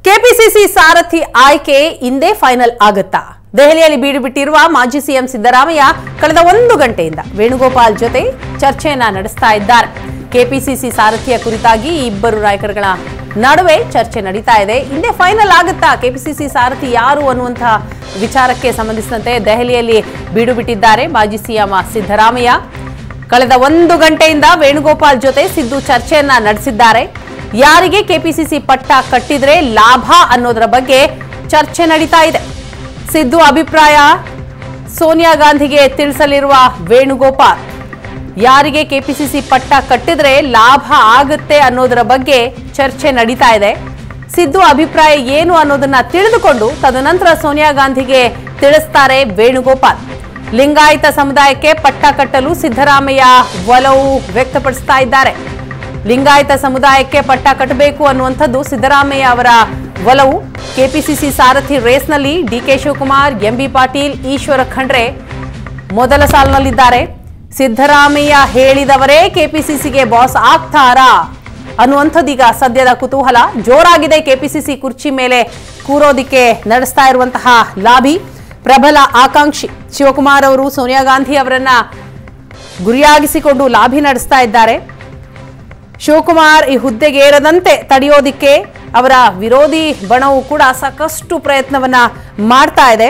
KPCC ಸಾರಥಿ ಆಯ್ಕೆ ಇಂದೇ final ಆಗುತ್ತಾ ದೆಹಲಿಯಲ್ಲಿ ಬೀಡು ಬಿಟ್ಟಿರುವ ಮಾಜಿ ಸಿಎಂ ಸಿದ್ದರಾಮಯ್ಯ ಕಳೆದ ಒಂದು ಗಂಟೆಯಿಂದ ವೇಣುಗೋಪಾಲ್ ಜೊತೆ ಚರ್ಚೆಯನ್ನ ನಡೆಸ್ತಾ ಇದ್ದಾರೆ ಕೆಪಿಸಿಸಿ ಸಾರಥಿಯ ಕುರಿತಾಗಿ ಈ ಇಬ್ಬರು ನಾಯಕರುಗಳ ನಡುವೆ ಚರ್ಚೆ ನಡೀತಾ ಇದೆ ಇಂದೇ ಫೈನಲ್ ಆಗುತ್ತಾ ಕೆಪಿಸಿಸಿ ಸಾರಥಿ ಯಾರು ಅನ್ನುವಂತಹ ವಿಚಾರಕ್ಕೆ ಸಂಬಂಧಿಸಿದಂತೆ ದೆಹಲಿಯಲ್ಲಿ ಬೀಡು ಬಿಟ್ಟಿದ್ದಾರೆ ಮಾಜಿ ಸಿಎಂ ಸಿದ್ದರಾಮಯ್ಯ ಕಳೆದ ಒಂದು ಗಂಟೆಯಿಂದ ವೇಣುಗೋಪಾಲ್ ಜೊತೆ ಸಿದ್ದು ಚರ್ಚೆಯನ್ನ ನಡೆಸಿದ್ದಾರೆ ಯಾರಿಗೆ ಕೆಪಿಸಿಸಿ ಪಟ್ಟ ಕಟ್ಟಿದ್ರೆ ಲಾಭ ಅನ್ನೋದರ ಬಗ್ಗೆ ಚರ್ಚೆ ನಡೀತಾ ಇದೆ ಸಿದ್ದು ಅಭಿಪ್ರಾಯ ಸೋನಿಯಾ ಗಾಂಧಿಗೆ ತಿಳಿಸಲಿರುವ ವೇಣುಗೋಪಾಲ್ ಯಾರಿಗೆ ಕೆಪಿಸಿಸಿ ಪಟ್ಟ ಕಟ್ಟಿದ್ರೆ ಲಾಭ ಆಗುತ್ತೆ ಅನ್ನೋದರ ಬಗ್ಗೆ ಚರ್ಚೆ ನಡೀತಾ ಇದೆ ಸಿದ್ದು ಅಭಿಪ್ರಾಯ ಏನು ಅನ್ನೋದನ್ನ ತಿಳಿದುಕೊಂಡು ತದನಂತರ ಸೋನಿಯಾ ಗಾಂಧಿಗೆ ತಿಳಿಸ್ತಾರೆ ವೇಣುಗೋಪಾಲ್ ಲಿಂಗಾಯತ ಸಮುದಾಯಕ್ಕೆ ಪಟ್ಟ ಕಟ್ಟಲು ಸಿದ್ದರಾಮಯ್ಯ ಒಲವು ವ್ಯಕ್ತಪಡಿಸ್ತಾ ಇದ್ದಾರೆ ಲಿಂಗಾಯತ ಸಮುದಾಯಕ್ಕೆ ಪಟ್ಟ ಕಟ್ಟಬೇಕು ಅನ್ನುವಂಥದ್ದು ಸಿದ್ದರಾಮಯ್ಯ ಅವರ ಒಲವು ಕೆಪಿಸಿಸಿ ಸಾರಥಿ ರೇಸ್ನಲ್ಲಿ ಡಿಕೆ ಶಿವಕುಮಾರ್ ಎಂಬಿ ಪಾಟೀಲ್ ಈಶ್ವರ ಖಂಡ್ರೆ ಮೊದಲ ಸಾಲಿನಲ್ಲಿದ್ದಾರೆ ಸಿದ್ದರಾಮಯ್ಯ ಹೇಳಿದವರೇ ಕೆಪಿಸಿಸಿಗೆ ಬಾಸ್ ಆಗ್ತಾರಾ ಅನ್ನುವಂಥದ್ದೀಗ ಸದ್ಯದ ಕುತೂಹಲ ಜೋರಾಗಿದೆ ಕೆಪಿಸಿಸಿ ಕುರ್ಚಿ ಮೇಲೆ ಕೂರೋದಿಕ್ಕೆ ನಡೆಸ್ತಾ ಇರುವಂತಹ ಲಾಬಿ ಪ್ರಬಲ ಆಕಾಂಕ್ಷಿ ಶಿವಕುಮಾರ್ ಅವರು ಸೋನಿಯಾ ಗಾಂಧಿ ಅವರನ್ನ ಗುರಿಯಾಗಿಸಿಕೊಂಡು ಲಾಬಿ ನಡೆಸ್ತಾ ಇದ್ದಾರೆ ಶಿವಕುಮಾರ್ ಈ ಹುದ್ದೆಗೆ ಏರದಂತೆ ತಡೆಯೋದಿಕ್ಕೆ ಅವರ ವಿರೋಧಿ ಬಣವು ಕೂಡ ಸಾಕಷ್ಟು ಪ್ರಯತ್ನವನ್ನ ಮಾಡ್ತಾ ಇದೆ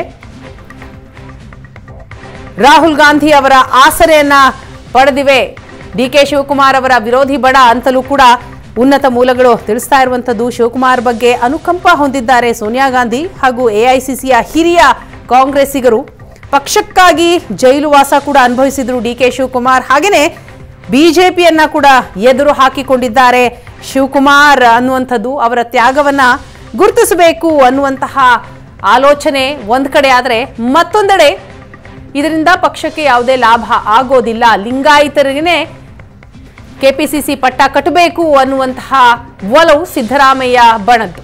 ರಾಹುಲ್ ಗಾಂಧಿ ಅವರ ಆಸರೆಯನ್ನ ಪಡೆದಿವೆ ಡಿ ಕೆ ಶಿವಕುಮಾರ್ ಅವರ ವಿರೋಧಿ ಬಣ ಅಂತಲೂ ಕೂಡ ಉನ್ನತ ಮೂಲಗಳು ತಿಳಿಸ್ತಾ ಇರುವಂತದ್ದು ಶಿವಕುಮಾರ್ ಬಗ್ಗೆ ಅನುಕಂಪ ಹೊಂದಿದ್ದಾರೆ ಸೋನಿಯಾ ಗಾಂಧಿ ಹಾಗೂ ಎಐಸಿಸಿಯ ಹಿರಿಯ ಕಾಂಗ್ರೆಸ್ಸಿಗರು ಪಕ್ಷಕ್ಕಾಗಿ ಜೈಲು ವಾಸ ಕೂಡ ಅನುಭವಿಸಿದ್ರು ಡಿ ಕೆ ಶಿವಕುಮಾರ್ ಹಾಗೇನೆ ಬಿಜೆಪಿಯನ್ನ ಕೂಡ ಎದುರು ಹಾಕಿಕೊಂಡಿದ್ದಾರೆ ಶಿವಕುಮಾರ್ ಅನ್ನುವಂಥದ್ದು ಅವರ ತ್ಯಾಗವನ್ನ ಗುರುತಿಸಬೇಕು ಅನ್ನುವಂತಹ ಆಲೋಚನೆ ಒಂದ್ ಕಡೆ ಆದರೆ ಮತ್ತೊಂದೆಡೆ ಇದರಿಂದ ಪಕ್ಷಕ್ಕೆ ಯಾವುದೇ ಲಾಭ ಆಗೋದಿಲ್ಲ ಲಿಂಗಾಯತರಿಗೆ ಕೆಪಿಸಿಸಿ ಪಟ್ಟ ಕಟ್ಟಬೇಕು ಅನ್ನುವಂತಹ ಒಲವು ಸಿದ್ದರಾಮಯ್ಯ ಬಣದ್ದು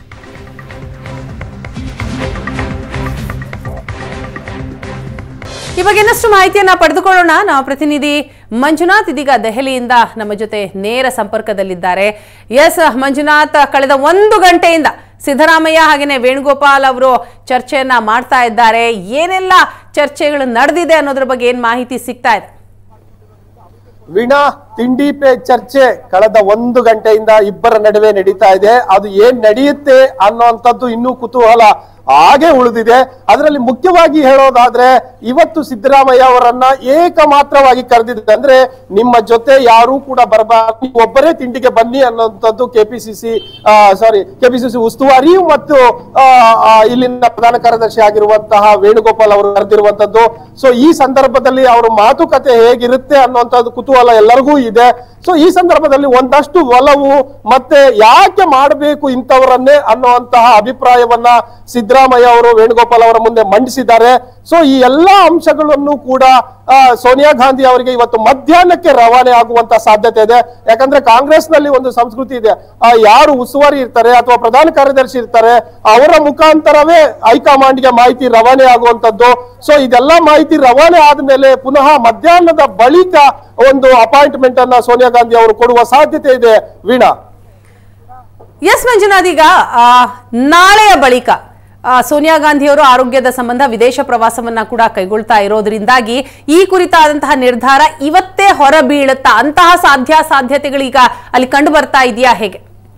ಈ ಬಗ್ಗೆ ಇನ್ನಷ್ಟು ಮಾಹಿತಿಯನ್ನ ಪಡೆದುಕೊಳ್ಳೋಣ ನಾವು ಪ್ರತಿನಿಧಿ ಮಂಜುನಾಥ್ ಇದೀಗ ದೆಹಲಿಯಿಂದ ನಮ್ಮ ಜೊತೆ ನೇರ ಸಂಪರ್ಕದಲ್ಲಿದ್ದಾರೆ ಎಸ್ ಮಂಜುನಾಥ್ ಕಳೆದ ಒಂದು ಗಂಟೆಯಿಂದ ಸಿದ್ದರಾಮಯ್ಯ ಹಾಗೆಯೇ ವೇಣುಗೋಪಾಲ್ ಅವರು ಚರ್ಚೆಯನ್ನ ಮಾಡ್ತಾ ಇದ್ದಾರೆ ಏನೆಲ್ಲ ಚರ್ಚೆಗಳು ನಡೆದಿದೆ ಅನ್ನೋದ್ರ ಬಗ್ಗೆ ಏನ್ ಮಾಹಿತಿ ಸಿಗ್ತಾ ಇದೆ ವೀಣಾ ತಿಂಡಿ ಪೇ ಚರ್ಚೆ ಕಳೆದ ಒಂದು ಗಂಟೆಯಿಂದ ಇಬ್ಬರ ನಡುವೆ ನಡೀತಾ ಇದೆ ಅದು ಏನ್ ನಡೆಯುತ್ತೆ ಅನ್ನೋಂಥದ್ದು ಇನ್ನೂ ಕುತೂಹಲ ಹಾಗೆ ಉಳಿದಿದೆ ಅದರಲ್ಲಿ ಮುಖ್ಯವಾಗಿ ಹೇಳೋದಾದ್ರೆ ಇವತ್ತು ಸಿದ್ದರಾಮಯ್ಯ ಅವರನ್ನ ಏಕಮಾತ್ರವಾಗಿ ಕರೆದಿದೆ ಅಂದ್ರೆ ನಿಮ್ಮ ಜೊತೆ ಯಾರೂ ಕೂಡ ಬರಬಾರ್ದು ನೀವು ಒಬ್ಬರೇ ತಿಂಡಿಗೆ ಬನ್ನಿ ಅನ್ನೋಂಥದ್ದು ಕೆಪಿಸಿಸಿ ಸಾರಿ ಕೆಪಿಸಿಸಿ ಉಸ್ತುವಾರಿ ಮತ್ತು ಆ, ಆ, ಇಲ್ಲಿನ ಪ್ರಧಾನ ಕಾರ್ಯದರ್ಶಿ ಆಗಿರುವಂತಹ ವೇಣುಗೋಪಾಲ್ ಅವರು ಕರೆದಿರುವಂತದ್ದು ಸೊ ಈ ಸಂದರ್ಭದಲ್ಲಿ ಅವರ ಮಾತುಕತೆ ಹೇಗಿರುತ್ತೆ ಅನ್ನುವಂಥದ್ದು ಕುತೂಹಲ ಎಲ್ಲರಿಗೂ ಇದೆ ಸೊ ಈ ಸಂದರ್ಭದಲ್ಲಿ ಒಂದಷ್ಟು ಒಲವು ಮತ್ತೆ ಯಾಕೆ ಮಾಡಬೇಕು ಇಂಥವರನ್ನೇ ಅನ್ನುವಂತಹ ಅಭಿಪ್ರಾಯವನ್ನ ಸಿದ್ದರಾಮಯ್ಯ ಅವರು ವೇಣುಗೋಪಾಲ್ ಅವರ ಮುಂದೆ ಮಂಡಿಸಿದ್ದಾರೆ ಸೊ ಈ ಎಲ್ಲಾ ಅಂಶಗಳನ್ನು ಕೂಡ ಆ, ಸೋನಿಯಾ ಗಾಂಧಿ ಅವರಿಗೆ ಇವತ್ತು ಮಧ್ಯಾಹ್ನಕ್ಕೆ ರವಾನೆ ಆಗುವಂತ ಸಾಧ್ಯತೆ ಇದೆ ಯಾಕಂದ್ರೆ ಕಾಂಗ್ರೆಸ್ ನಲ್ಲಿ ಒಂದು ಸಂಸ್ಕೃತಿ ಇದೆ ಆ, ಯಾರು ಉಸ್ತುವಾರಿ ಇರ್ತಾರೆ ಅಥವಾ ಪ್ರಧಾನ ಕಾರ್ಯದರ್ಶಿ ಇರ್ತಾರೆ ಅವರ ಮುಖಾಂತರವೇ ಹೈಕಮಾಂಡ್ಗೆ ಮಾಹಿತಿ ರವಾನೆ ಆಗುವಂತದ್ದು ಸೊ ಇದೆಲ್ಲ ಮಾಹಿತಿ ರವಾನೆ ಆದ್ಮೇಲೆ ಪುನಃ ಮಧ್ಯಾಹ್ನದ ಬಳಿಕ ಒಂದು ಅಪಾಯಿಂಟ್ಮೆಂಟ್ ಅನ್ನ ಸೋನಿಯಾ ಗಾಂಧಿ ಅವರು ಕೊಡುವ ಸಾಧ್ಯತೆ ಇದೆ ವೀಣಾ ಎಸ್ ಮಂಜುನಾಥ್ ಈಗ ಆ, ನಾಳೆಯ ಬಳಿಕ ಆ, ಸೋನಿಯಾ ಗಾಂಧಿಯವರು ಆರೋಗ್ಯದ ಸಂಬಂಧ ವಿದೇಶ ಪ್ರವಾಸವನ್ನ ಕೂಡ ಕೈಗೊಳ್ತಾ ಇರೋದ್ರಿಂದಾಗಿ ಈ ಕುರಿತಾದಂತಹ ನಿರ್ಧಾರ ಇವತ್ತೇ ಹೊರಬೀಳುತ್ತಾ ಅಂತಹ ಸಾಧ್ಯಾಸಾಧ್ಯತೆಗಳು ಈಗ ಅಲ್ಲಿ ಕಂಡು ಬರ್ತಾ ಇದೆಯಾ ಹೇಗೆ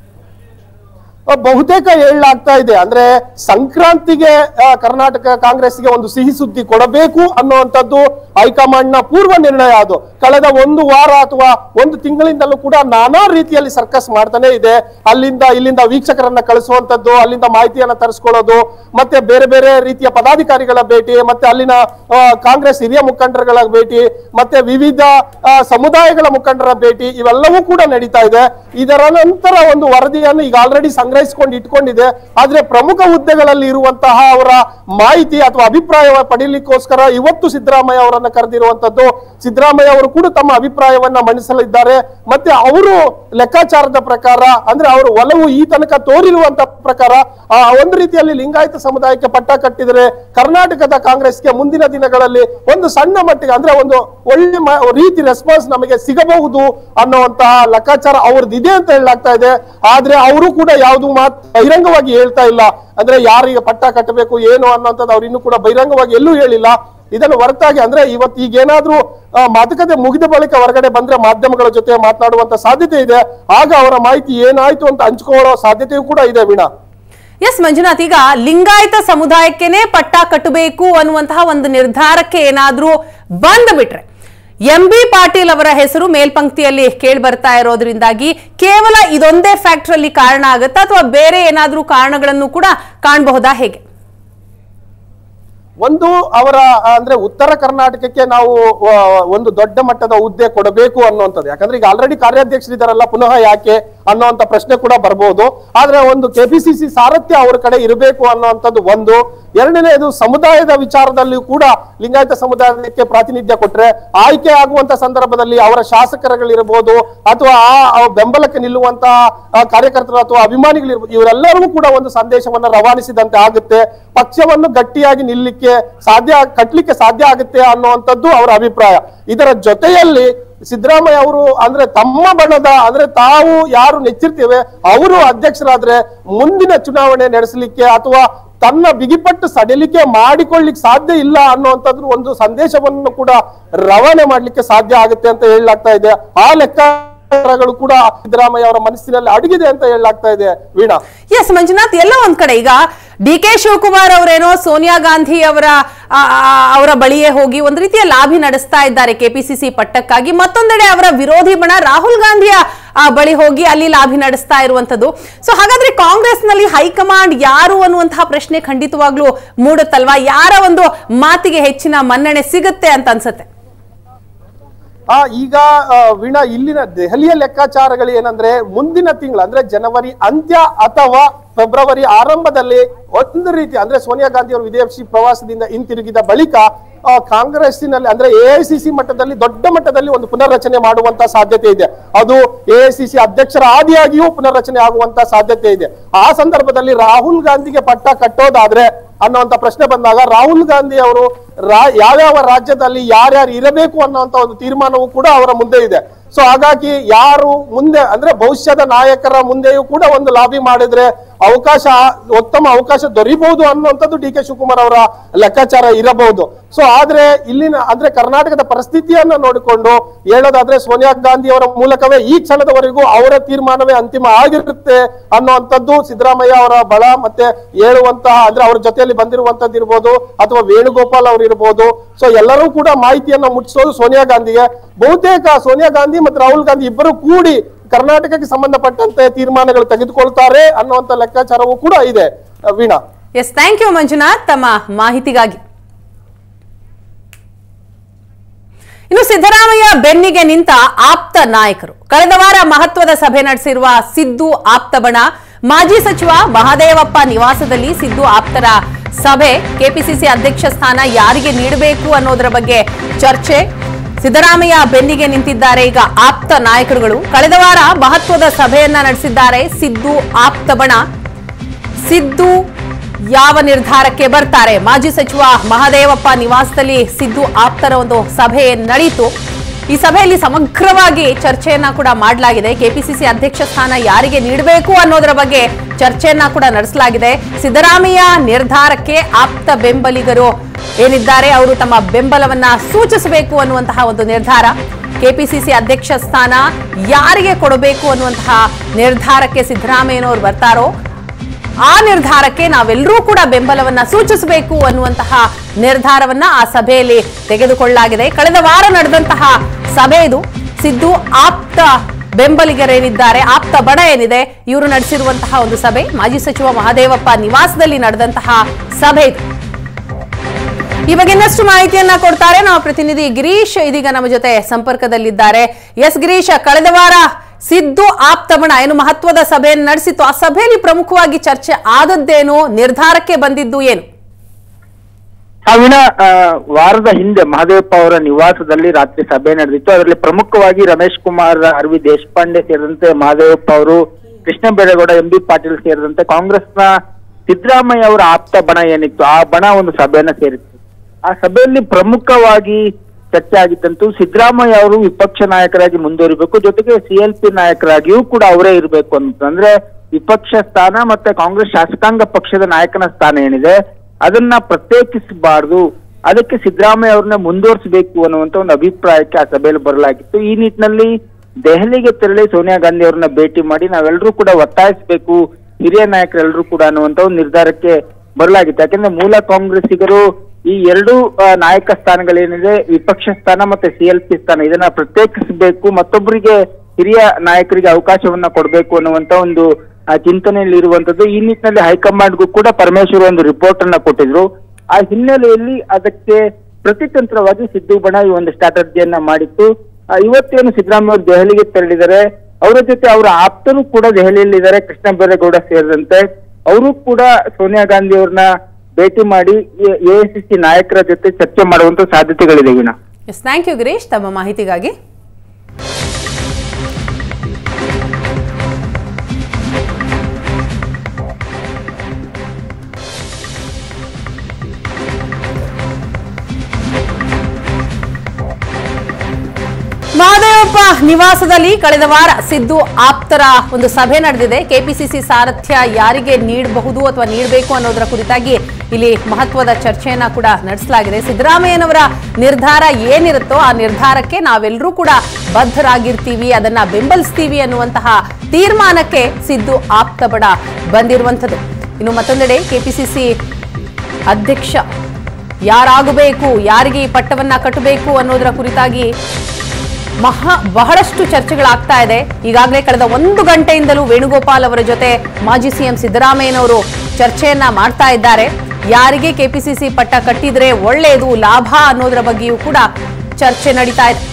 ಬಹುತೇಕ ಹೇಳಲಾಗ್ತಾ ಇದೆ ಅಂದ್ರೆ ಸಂಕ್ರಾಂತಿಗೆ ಆ, ಕರ್ನಾಟಕ ಕಾಂಗ್ರೆಸ್ಗೆ ಒಂದು ಸಿಹಿ ಸುದ್ದಿ ಕೊಡಬೇಕು ಅನ್ನುವಂಥದ್ದು ಹೈಕಮಾಂಡ್ ನ ಪೂರ್ವ ನಿರ್ಣಯ ಅದು ಕಳೆದ ಒಂದು ವಾರ ಅಥವಾ ಒಂದು ತಿಂಗಳಿಂದಲೂ ಕೂಡ ನಾನಾ ರೀತಿಯಲ್ಲಿ ಸರ್ಕಸ್ ಮಾಡ್ತಾನೆ ಇದೆ ಅಲ್ಲಿಂದ ಇಲ್ಲಿಂದ ವೀಕ್ಷಕರನ್ನ ಕಳಿಸುವಂತದ್ದು ಅಲ್ಲಿಂದ ಮಾಹಿತಿಯನ್ನ ತರಿಸ್ಕೊಳ್ಳೋದು ಮತ್ತೆ ಬೇರೆ ಬೇರೆ ರೀತಿಯ ಪದಾಧಿಕಾರಿಗಳ ಭೇಟಿ ಮತ್ತೆ ಅಲ್ಲಿನ ಆ, ಕಾಂಗ್ರೆಸ್ ಹಿರಿಯ ಮುಖಂಡರುಗಳ ಭೇಟಿ ಮತ್ತೆ ವಿವಿಧ ಆ, ಸಮುದಾಯಗಳ ಮುಖಂಡರ ಭೇಟಿ ಇವೆಲ್ಲವೂ ಕೂಡ ನಡೀತಾ ಇದೆ ಇದರ ನಂತರ ಒಂದು ವರದಿಯನ್ನು ಈಗ ಆಲ್ರೆಡಿ ಸಂಗ್ರಹಿಸಿಕೊಂಡು ಇಟ್ಕೊಂಡಿದೆ ಆದ್ರೆ ಪ್ರಮುಖ ಹುದ್ದೆಗಳಲ್ಲಿ ಇರುವಂತಹ ಅವರ ಮಾಹಿತಿ ಅಥವಾ ಅಭಿಪ್ರಾಯ ಪಡೀಲಿಕ್ಕೋಸ್ಕರ ಇವತ್ತು ಸಿದ್ದರಾಮಯ್ಯ ಅವರನ್ನ ಕರೆದಿರುವಂತದ್ದು ಸಿದ್ದರಾಮಯ್ಯ ಅವರು ಕೂಡ ತಮ್ಮ ಅಭಿಪ್ರಾಯವನ್ನ ಮಂಡಿಸಲಿದ್ದಾರೆ ಮತ್ತೆ ಅವರು ಲೆಕ್ಕಾಚಾರದ ಪ್ರಕಾರ ಅಂದ್ರೆ ಅವರು ಒಲವು ಈ ತನಕ ತೋರಿರುವಂತ ಪ್ರಕಾರ ಆ ಒಂದು ರೀತಿಯಲ್ಲಿ ಲಿಂಗಾಯತ ಸಮುದಾಯಕ್ಕೆ ಪಟ್ಟ ಕಟ್ಟಿದರೆ ಕರ್ನಾಟಕದ ಕಾಂಗ್ರೆಸ್ಗೆ ಮುಂದಿನ ದಿನಗಳಲ್ಲಿ ಒಂದು ಸಣ್ಣ ಮಟ್ಟಿಗೆ ಅಂದ್ರೆ ಒಂದು ಒಳ್ಳೆ ಮ- ರೀತಿ ರೆಸ್ಪಾನ್ಸ್ ನಮಗೆ ಸಿಗಬಹುದು ಅನ್ನುವಂತಹ ಲೆಕ್ಕಾಚಾರ ಅವ್ರದ್ದು ಇದೆ ಅಂತ ಹೇಳಲಾಗ್ತಾ ಇದೆ ಆದ್ರೆ ಅವರು ಕೂಡ ಯಾವುದು ಅದು ಮಾತ್ ಬಹಿರಂಗವಾಗಿ ಹೇಳ್ತಾ ಇಲ್ಲ ಅಂದ್ರೆ ಯಾರಿಗೆ ಪಟ್ಟ ಕಟ್ಟಬೇಕು ಏನು ಅನ್ನೋಂಥದ್ದು ಅವ್ರು ಇನ್ನೂ ಕೂಡ ಬಹಿರಂಗವಾಗಿ ಎಲ್ಲೂ ಹೇಳಿಲ್ಲ ಇದನ್ನು ಹೊರತಾಗಿ ಅಂದ್ರೆ ಇವತ್ತು ಈಗ ಏನಾದ್ರೂ ಆ, ಮಾತುಕತೆ ಮುಗಿದ ಬಳಿಕ ಹೊರಗಡೆ ಬಂದ್ರೆ ಮಾಧ್ಯಮಗಳ ಜೊತೆ ಮಾತನಾಡುವಂತ ಸಾಧ್ಯತೆ ಇದೆ ಆಗ ಅವರ ಮಾಹಿತಿ ಏನಾಯ್ತು ಅಂತ ಹಂಚ್ಕೊಳ್ಳೋ ಸಾಧ್ಯತೆಯೂ ಕೂಡ ಇದೆ ವೀಣಾ ಎಸ್ ಮಂಜುನಾಥ್ ಈಗ ಲಿಂಗಾಯತ ಸಮುದಾಯಕ್ಕೆನೆ ಪಟ್ಟ ಕಟ್ಟಬೇಕು ಅನ್ನುವಂತಹ ಒಂದು ನಿರ್ಧಾರಕ್ಕೆ ಏನಾದ್ರೂ ಬಂದ್ ಬಿಟ್ರೆ ಎಂ ಬಿ ಪಾಟೀಲ್ ಅವರ ಹೆಸರು ಮೇಲ್ಪಂಕ್ತಿಯಲ್ಲಿ ಕೇಳಿ ಬರ್ತಾ ಇರೋದ್ರಿಂದಾಗಿ ಕೇವಲ ಇದೊಂದೇ ಫ್ಯಾಕ್ಟರ್ ಅಲ್ಲಿ ಕಾರಣ ಆಗುತ್ತಾ ಅಥವಾ ಬೇರೆ ಏನಾದ್ರೂ ಕಾರಣಗಳನ್ನು ಕೂಡ ಕಾಣಬಹುದಾ ಹೇಗೆ ಒಂದು ಅವರ ಆ, ಅಂದ್ರೆ ಉತ್ತರ ಕರ್ನಾಟಕಕ್ಕೆ ನಾವು ಆ, ಒಂದು ದೊಡ್ಡ ಮಟ್ಟದ ಹುದ್ದೆ ಕೊಡಬೇಕು ಅನ್ನುವಂಥದ್ದು ಯಾಕಂದ್ರೆ ಈಗ ಆಲ್ರೆಡಿ ಕಾರ್ಯಾಧ್ಯಕ್ಷರಿದ್ದಾರಲ್ಲ ಪುನಃ ಯಾಕೆ ಅನ್ನುವಂತ ಪ್ರಶ್ನೆ ಕೂಡ ಬರ್ಬೋದು ಆದ್ರೆ ಒಂದು ಕೆಪಿಸಿಸಿ ಸಾರಥ್ಯ ಅವ್ರ ಕಡೆ ಇರಬೇಕು ಅನ್ನುವಂಥದ್ದು ಒಂದು ಎರಡನೇದು ಸಮುದಾಯದ ವಿಚಾರದಲ್ಲಿ ಕೂಡ ಲಿಂಗಾಯತ ಸಮುದಾಯಕ್ಕೆ ಪ್ರಾತಿನಿಧ್ಯ ಕೊಟ್ರೆ ಆಯ್ಕೆ ಆಗುವಂತ ಸಂದರ್ಭದಲ್ಲಿ ಅವರ ಶಾಸಕರುಗಳಿರ್ಬೋದು ಅಥವಾ ಆ ಆ ಬೆಂಬಲಕ್ಕೆ ನಿಲ್ಲುವಂತ ಕಾರ್ಯಕರ್ತರು ಅಥವಾ ಅಭಿಮಾನಿಗಳಿರ್ಬೋದು ಇವರೆಲ್ಲರಿಗೂ ಕೂಡ ಒಂದು ಸಂದೇಶವನ್ನ ರವಾನಿಸಿದಂತೆ ಆಗುತ್ತೆ ಪಕ್ಷವನ್ನು ಗಟ್ಟಿಯಾಗಿ ನಿಲ್ಲಕ್ಕೆ ಸಾಧ್ಯ ಕಟ್ಲಿಕ್ಕೆ ಸಾಧ್ಯ ಆಗುತ್ತೆ ಅನ್ನುವಂಥದ್ದು ಅವರ ಅಭಿಪ್ರಾಯ ಇದರ ಜೊತೆಯಲ್ಲಿ ಸಿದ್ದರಾಮಯ್ಯ ಅವರು ಅಂದ್ರೆ ತಮ್ಮ ಬಣದ ಅಂದ್ರೆ ತಾವು ಯಾರು ನೆಚ್ಚಿರ್ತೇವೆ ಅವರು ಅಧ್ಯಕ್ಷರಾದ್ರೆ ಮುಂದಿನ ಚುನಾವಣೆ ನಡೆಸಲಿಕ್ಕೆ ಅಥವಾ ತನ್ನ ಬಿಗಿಪಟ್ಟು ಸಡಿಲಿಕೆ ಮಾಡಿಕೊಳ್ಳಿಕ್ಕೆ ಸಾಧ್ಯ ಇಲ್ಲ ಅನ್ನುವಂಥದ್ದು ಒಂದು ಸಂದೇಶವನ್ನು ಕೂಡ ರವಾನೆ ಮಾಡ್ಲಿಕ್ಕೆ ಸಾಧ್ಯ ಆಗುತ್ತೆ ಅಂತ ಹೇಳಲಾಗ್ತಾ ಇದೆ ಆ ಲೆಕ್ಕಾಚಾರಗಳು ಕೂಡ ಸಿದ್ದರಾಮಯ್ಯ ಅವರ ಮನಸ್ಸಿನಲ್ಲಿ ಅಡಗಿದೆ ಅಂತ ಹೇಳಲಾಗ್ತಾ ಇದೆ ವೀಣಾ ಎಸ್ ಮಂಜುನಾಥ್ ಎಲ್ಲ ಒಂದ್ ಕಡೆ ಈಗ ಡಿ ಕೆ ಶಿವಕುಮಾರ್ ಅವರೇನೋ ಸೋನಿಯಾ ಗಾಂಧಿ ಅವರ ಆ, ಆ, ಅವರ ಬಳಿಯೇ ಹೋಗಿ ಒಂದ್ ರೀತಿಯ ಲಾಭಿ ನಡೆಸ್ತಾ ಇದ್ದಾರೆ ಕೆಪಿಸಿಸಿ ಪಟ್ಟಕ್ಕಾಗಿ ಮತ್ತೊಂದೆಡೆ ಅವರ ವಿರೋಧಿ ಬಣ ರಾಹುಲ್ ಗಾಂಧಿಯ ಆ, ಬಳಿ ಹೋಗಿ ಅಲ್ಲಿ ಲಾಭಿ ನಡೆಸ್ತಾ ಇರುವಂತದ್ದು ಸೊ ಹಾಗಾದ್ರೆ ಕಾಂಗ್ರೆಸ್ನಲ್ಲಿ ಹೈಕಮಾಂಡ್ ಯಾರು ಅನ್ನುವಂತಹ ಪ್ರಶ್ನೆ ಖಂಡಿತವಾಗ್ಲೂ ಮೂಡುತ್ತಲ್ವಾ ಯಾರ ಒಂದು ಮಾತಿಗೆ ಹೆಚ್ಚಿನ ಮನ್ನಣೆ ಸಿಗುತ್ತೆ ಅಂತ ಅನ್ಸುತ್ತೆ ಆ ಈಗ ಆ, ವೀಣಾ ಇಲ್ಲಿನ ದೆಹಲಿಯ ಲೆಕ್ಕಾಚಾರಗಳು ಏನಂದ್ರೆ ಮುಂದಿನ ತಿಂಗಳು ಅಂದ್ರೆ ಜನವರಿ ಅಂತ್ಯ ಅಥವಾ ಫೆಬ್ರವರಿ ಆರಂಭದಲ್ಲಿ ಒಂದು ರೀತಿ ಅಂದ್ರೆ ಸೋನಿಯಾ ಗಾಂಧಿ ಅವರು ವಿದೇಶಿ ಪ್ರವಾಸದಿಂದ ಹಿಂತಿರುಗಿದ ಬಳಿಕ ಆ, ಕಾಂಗ್ರೆಸ್ಸಿನಲ್ಲಿ ಅಂದ್ರೆ ಎಐಸಿಸಿ ಮಟ್ಟದಲ್ಲಿ ದೊಡ್ಡ ಮಟ್ಟದಲ್ಲಿ ಒಂದು ಪುನರ್ರಚನೆ ಮಾಡುವಂತ ಸಾಧ್ಯತೆ ಇದೆ ಅದು ಎಐಸಿಸಿ ಅಧ್ಯಕ್ಷರ ಆದಿಯಾಗಿಯೂ ಪುನರ್ರಚನೆ ಆಗುವಂತ ಸಾಧ್ಯತೆ ಇದೆ ಆ ಸಂದರ್ಭದಲ್ಲಿ ರಾಹುಲ್ ಗಾಂಧಿಗೆ ಪಟ್ಟ ಕಟ್ಟೋದಾದ್ರೆ ಅನ್ನುವಂತ ಪ್ರಶ್ನೆ ಬಂದಾಗ ರಾಹುಲ್ ಗಾಂಧಿ ಅವರು ರಾ- ಯಾವ್ಯಾವ ರಾಜ್ಯದಲ್ಲಿ ಯಾರ್ಯಾರು ಇರಬೇಕು ಅನ್ನುವಂತ ಒಂದು ತೀರ್ಮಾನವೂ ಕೂಡ ಅವರ ಮುಂದೆ ಇದೆ ಸೊ ಹಾಗಾಗಿ ಯಾರು ಮುಂದೆ ಅಂದ್ರೆ ಭವಿಷ್ಯದ ನಾಯಕರ ಮುಂದೆಯೂ ಕೂಡ ಒಂದು ಲಾಬಿ ಮಾಡಿದ್ರೆ ಅವಕಾಶ ಉತ್ತಮ ಅವಕಾಶ ದೊರೀಬಹುದು ಅನ್ನುವಂಥದ್ದು ಡಿ ಕೆ ಶಿವಕುಮಾರ್ ಅವರ ಲೆಕ್ಕಾಚಾರ ಇರಬಹುದು ಸೊ ಆದ್ರೆ ಇಲ್ಲಿನ ಅಂದ್ರೆ ಕರ್ನಾಟಕದ ಪರಿಸ್ಥಿತಿಯನ್ನ ನೋಡಿಕೊಂಡು ಹೇಳೋದಾದ್ರೆ ಸೋನಿಯಾ ಗಾಂಧಿ ಅವರ ಮೂಲಕವೇ ಈ ಕ್ಷಣದವರೆಗೂ ಅವರ ತೀರ್ಮಾನವೇ ಅಂತಿಮ ಆಗಿರುತ್ತೆ ಅನ್ನುವಂಥದ್ದು ಸಿದ್ದರಾಮಯ್ಯ ಅವರ ಬಳ ಮತ್ತೆ ಹೇಳುವಂತಹ ಅಂದ್ರೆ ಅವ್ರ ಜೊತೆಯಲ್ಲಿ ಬಂದಿರುವಂತದ್ದು ಇರ್ಬೋದು ಅಥವಾ ವೇಣುಗೋಪಾಲ್ ಅವರು ಇರ್ಬೋದು ಸೊ ಎಲ್ಲರೂ ಕೂಡ ಮಾಹಿತಿಯನ್ನ ಮುಟ್ಟಿಸೋದು ಸೋನಿಯಾ ಗಾಂಧಿಗೆ ಬಹುತೇಕ ಸೋನಿಯಾ ಗಾಂಧಿ ಮತ್ತು ರಾಹುಲ್ ಗಾಂಧಿ ಇಬ್ಬರು ಕೂಡಿ ಕರ್ನಾಟಕಕ್ಕೆ ಸಂಬಂಧಪಟ್ಟಂತೆ ತೀರ್ಮಾನಗಳು ತೆಗೆದುಕೊಳ್ತಾರೆ ಅನ್ನುವಂತ ಲೆಕ್ಕಾಚಾರವೂ ಕೂಡ ಇದೆ ಅಹ್, Veena yes thank you Manjunath ತಮ್ಮ ಮಾಹಿತಿಗಾಗಿ ಇನ್ನು ಸಿದ್ದರಾಮಯ್ಯ ಬೆನ್ನಿಗೆ ನಿಂತ ಆಪ್ತ ನಾಯಕರು ಕಳೆದ ವಾರ ಮಹತ್ವದ ಸಭೆ ನಡೆಸಿರುವ ಸಿದ್ದು ಆಪ್ತ ಬಣ ಮಾಜಿ ಸಚಿವ ಮಹದೇವಪ್ಪ ನಿವಾಸದಲ್ಲಿ ಸಿದ್ದು ಆಪ್ತರ ಸಭೆ ಕೆಪಿಸಿಸಿ ಅಧ್ಯಕ್ಷ ಸ್ಥಾನ ಯಾರಿಗೆ ನೀಡಬೇಕು ಅನ್ನೋದರ ಬಗ್ಗೆ ಚರ್ಚೆ ಸಿದ್ದರಾಮಯ್ಯ ಬೆನ್ನಿಗೆ ನಿಂತಿದ್ದಾರೆ ಈಗ ಆಪ್ತ ನಾಯಕರುಗಳು ಕಳೆದ ವಾರ ಮಹತ್ವದ ಸಭೆಯನ್ನ ನಡೆಸಿದ್ದಾರೆ ಸಿದ್ದು ಆಪ್ತ ಬಣ ಸಿದ್ದು ಯಾವ ನಿರ್ಧಾರಕ್ಕೆ ಬರ್ತಾರೆ ಮಾಜಿ ಸಚಿವ ಮಹದೇವಪ್ಪ ನಿವಾಸದಲ್ಲಿ ಸಿದ್ದು ಆಪ್ತರ ಒಂದು ಸಭೆ ನಡೆಯಿತು ಈ ಸಭೆಯಲ್ಲಿ ಸಮಗ್ರವಾಗಿ ಚರ್ಚೆಯನ್ನ ಕೂಡ ಮಾಡಲಾಗಿದೆ ಕೆಪಿಸಿಸಿ ಅಧ್ಯಕ್ಷ ಸ್ಥಾನ ಯಾರಿಗೆ ನೀಡಬೇಕು ಅನ್ನೋದರ ಬಗ್ಗೆ ಚರ್ಚೆಯನ್ನ ಕೂಡ ನಡೆಸಲಾಗಿದೆ ಸಿದ್ದರಾಮಯ್ಯ ನಿರ್ಧಾರಕ್ಕೆ ಆಪ್ತ ಬೆಂಬಲಿಗರು ಏನಿದ್ದಾರೆ ಅವರು ತಮ್ಮ ಬೆಂಬಲವನ್ನ ಸೂಚಿಸಬೇಕು ಅನ್ನುವಂತಹ ಒಂದು ನಿರ್ಧಾರ ಕೆಪಿಸಿಸಿ ಅಧ್ಯಕ್ಷ ಸ್ಥಾನ ಯಾರಿಗೆ ಕೊಡಬೇಕು ಅನ್ನುವಂತಹ ನಿರ್ಧಾರಕ್ಕೆ ಸಿದ್ದರಾಮಯ್ಯನವರು ಬರ್ತಾರೋ ಆ ನಿರ್ಧಾರಕ್ಕೆ ನಾವೆಲ್ಲರೂ ಕೂಡ ಬೆಂಬಲವನ್ನ ಸೂಚಿಸಬೇಕು ಅನ್ನುವಂತಹ ನಿರ್ಧಾರವನ್ನ ಆ ಸಭೆಯಲ್ಲಿ ತೆಗೆದುಕೊಳ್ಳಲಾಗಿದೆ ಕಳೆದ ವಾರ ನಡೆದಂತಹ ಸಭೆ ಇದು ಸಿದ್ದು ಆಪ್ತ ಬೆಂಬಲಿಗರೇನಿದ್ದಾರೆ ಆಪ್ತ ಬಣ ಏನಿದೆ ಇವರು ನಡೆಸಿರುವಂತಹ ಒಂದು ಸಭೆ ಮಾಜಿ ಸಚಿವ ಮಹದೇವಪ್ಪ ನಿವಾಸದಲ್ಲಿ ನಡೆದಂತಹ ಸಭೆ ಇದು ಈ ಬಗ್ಗೆ ಇನ್ನಷ್ಟು ಮಾಹಿತಿಯನ್ನ ಕೊಡ್ತಾರೆ ನಮ್ಮ ಪ್ರತಿನಿಧಿ ಗಿರೀಶ್ ಇದೀಗ ನಮ್ಮ ಜೊತೆ ಸಂಪರ್ಕದಲ್ಲಿದ್ದಾರೆ ಎಸ್ ಗಿರೀಶ್ ಕಳೆದ ವಾರ ಸಿದ್ದು ಆಪ್ತಮಣ ಏನು ಮಹತ್ವದ ಸಭೆಯನ್ನು ನಡೆಸಿತ್ತು ಆ ಸಭೆಯಲ್ಲಿ ಪ್ರಮುಖವಾಗಿ ಚರ್ಚೆ ಆದದ್ದೇನು ನಿರ್ಧಾರಕ್ಕೆ ಬಂದಿದ್ದು ಏನು ಸಾವಿನ ಆ, ವಾರದ ಹಿಂದೆ ಮಹದೇವಪ್ಪ ಅವರ ನಿವಾಸದಲ್ಲಿ ರಾತ್ರಿ ಸಭೆ ನಡೆದಿತ್ತು ಅದರಲ್ಲಿ ಪ್ರಮುಖವಾಗಿ ರಮೇಶ್ ಕುಮಾರ್ ಆರ್ ವಿ ದೇಶಪಾಂಡೆ ಸೇರಿದಂತೆ ಮಹದೇವಪ್ಪ ಅವರು ಕೃಷ್ಣ ಬೈರೇಗೌಡ ಎಂ ಬಿ ಪಾಟೀಲ್ ಸೇರಿದಂತೆ ಕಾಂಗ್ರೆಸ್ನ ಸಿದ್ದರಾಮಯ್ಯ ಅವರ ಆಪ್ತ ಬಣ ಏನಿತ್ತು ಆ ಬಣ ಒಂದು ಸಭೆಯನ್ನ ಸೇರಿತ್ತು ಆ ಸಭೆಯಲ್ಲಿ ಪ್ರಮುಖವಾಗಿ ಚರ್ಚೆ ಆಗಿದ್ದಂತೂ ಸಿದ್ದರಾಮಯ್ಯ ಅವರು ವಿಪಕ್ಷ ನಾಯಕರಾಗಿ ಮುಂದುವರಿಬೇಕು ಜೊತೆಗೆ ಸಿ ಎಲ್ ಪಿ ನಾಯಕರಾಗಿಯೂ ಕೂಡ ಅವರೇ ಇರಬೇಕು ಅಂತ ಅಂದ್ರೆ ವಿಪಕ್ಷ ಸ್ಥಾನ ಮತ್ತೆ ಕಾಂಗ್ರೆಸ್ ಶಾಸಕಾಂಗ ಪಕ್ಷದ ನಾಯಕನ ಸ್ಥಾನ ಏನಿದೆ ಅದನ್ನ ಪ್ರತ್ಯೇಕಿಸಬಾರ್ದು ಅದಕ್ಕೆ ಸಿದ್ದರಾಮಯ್ಯ ಅವ್ರನ್ನ ಮುಂದುವರಿಸಬೇಕು ಅನ್ನುವಂತ ಒಂದು ಅಭಿಪ್ರಾಯಕ್ಕೆ ಆ ಸಭೆಯಲ್ಲಿ ಬರಲಾಗಿತ್ತು ಈ ನಿಟ್ಟಿನಲ್ಲಿ ದೆಹಲಿಗೆ ತೆರಳಿ ಸೋನಿಯಾ ಗಾಂಧಿ ಅವ್ರನ್ನ ಭೇಟಿ ಮಾಡಿ ನಾವೆಲ್ಲರೂ ಕೂಡ ಒತ್ತಾಯಿಸಬೇಕು ಹಿರಿಯ ನಾಯಕರೆಲ್ಲರೂ ಕೂಡ ಅನ್ನುವಂತ ಒಂದು ನಿರ್ಧಾರಕ್ಕೆ ಬರಲಾಗಿತ್ತು ಯಾಕಂದ್ರೆ ಮೂಲ ಕಾಂಗ್ರೆಸ್ಸಿಗರು ಈ ಎರಡು ಆ, ನಾಯಕ ಸ್ಥಾನಗಳೇನಿದೆ ವಿಪಕ್ಷ ಸ್ಥಾನ ಮತ್ತೆ ಸಿ ಎಲ್ ಪಿ ಸ್ಥಾನ ಇದನ್ನ ಪ್ರತ್ಯೇಕಿಸಬೇಕು ಮತ್ತೊಬ್ಬರಿಗೆ ಹಿರಿಯ ನಾಯಕರಿಗೆ ಅವಕಾಶವನ್ನ ಕೊಡಬೇಕು ಅನ್ನುವಂತ ಒಂದು ಆ, ಚಿಂತನೆಯಲ್ಲಿ ಇರುವಂತದ್ದು ಈ ನಿಟ್ಟಿನಲ್ಲಿ ಹೈಕಮಾಂಡ್ಗೂ ಕೂಡ ಪರಮೇಶ್ವರ್ ಒಂದು ರಿಪೋರ್ಟ್ ಅನ್ನ ಕೊಟ್ಟಿದ್ರು ಆ ಹಿನ್ನೆಲೆಯಲ್ಲಿ ಅದಕ್ಕೆ ಪ್ರತಿತಂತ್ರವಾಗಿ ಸಿದ್ದು ಬಣ ಈ ಒಂದು ಸ್ಟ್ರಾಟಜಿಯನ್ನ ಮಾಡಿತ್ತು ಆ, ಇವತ್ತೇನು ಸಿದ್ದರಾಮಯ್ಯ ಅವರು ದೆಹಲಿಗೆ ತೆರಳಿದ್ದಾರೆ ಅವರ ಜೊತೆ ಅವರ ಆಪ್ತರು ಕೂಡ ದೆಹಲಿಯಲ್ಲಿ ಇದ್ದಾರೆ ಕೃಷ್ಣ ಬೈರೇಗೌಡ ಸೇರಿದಂತೆ ಅವರು ಕೂಡ ಸೋನಿಯಾ ಗಾಂಧಿ ಅವ್ರನ್ನ ಭೇಟಿ ಮಾಡಿ ಎಐಸಿಸಿ ನಾಯಕರ ಜೊತೆ ಚರ್ಚೆ ಮಾಡುವಂತ ಸಾಧ್ಯತೆಗಳಿದೆ Veena yes thank you Girish ತಮ್ಮ ಮಾಹಿತಿಗಾಗಿ ಮಹದೇವಪ್ಪ ನಿವಾಸದಲ್ಲಿ ಕಳೆದ ವಾರ ಸಿದ್ದು ಆಪ್ತರ ಒಂದು ಸಭೆ ನಡೆದಿದೆ ಕೆಪಿಸಿಸಿ ಸಾರಥ್ಯ ಯಾರಿಗೆ ನೀಡಬಹುದು ಅಥವಾ ನೀಡಬೇಕು ಅನ್ನೋದರ ಕುರಿತಾಗಿ ಇಲ್ಲಿ ಮಹತ್ವದ ಚರ್ಚೆಯನ್ನ ಕೂಡ ನಡೆಸಲಾಗಿದೆ ಸಿದ್ದರಾಮಯ್ಯನವರ ನಿರ್ಧಾರ ಏನಿರುತ್ತೋ ಆ ನಿರ್ಧಾರಕ್ಕೆ ನಾವೆಲ್ಲರೂ ಕೂಡ ಬದ್ಧರಾಗಿರ್ತೀವಿ ಅದನ್ನ ಬೆಂಬಲಿಸ್ತೀವಿ ಅನ್ನುವಂತಹ ತೀರ್ಮಾನಕ್ಕೆ ಸಿದ್ದು ಆಪ್ತ ಬಡ ಬಂದಿರುವಂಥದ್ದು ಇನ್ನು ಮತ್ತೊಂದೆಡೆ ಕೆಪಿಸಿಸಿ ಅಧ್ಯಕ್ಷ ಯಾರಾಗಬೇಕು ಯಾರಿಗೆ ಈ ಪಟ್ಟವನ್ನ ಕಟ್ಟಬೇಕು ಅನ್ನೋದರ ಕುರಿತಾಗಿ ಮಹಾ ಬಹಳಷ್ಟು ಚರ್ಚೆಗಳಾಗ್ತಾ ಇದೆ ಈಗಾಗಲೇ ಕಳೆದ ಒಂದು ಗಂಟೆಯಿಂದಲೂ ವೇಣುಗೋಪಾಲ್ ಅವರ ಜೊತೆ ಮಾಜಿ ಸಿಎಂ ಸಿದ್ದರಾಮಯ್ಯನವರು ಚರ್ಚೆಯನ್ನ ಮಾಡ್ತಾ ಇದ್ದಾರೆ ಯಾರಿಗೆ ಕೆಪಿಸಿಸಿ ಪಟ್ಟ ಕಟ್ಟಿದ್ರೆ ಒಳ್ಳೆಯದು ಲಾಭ ಅನ್ನೋದರ ಬಗ್ಗೆಯೂ ಕೂಡ ಚರ್ಚೆ ನಡೀತಾ ಇದೆ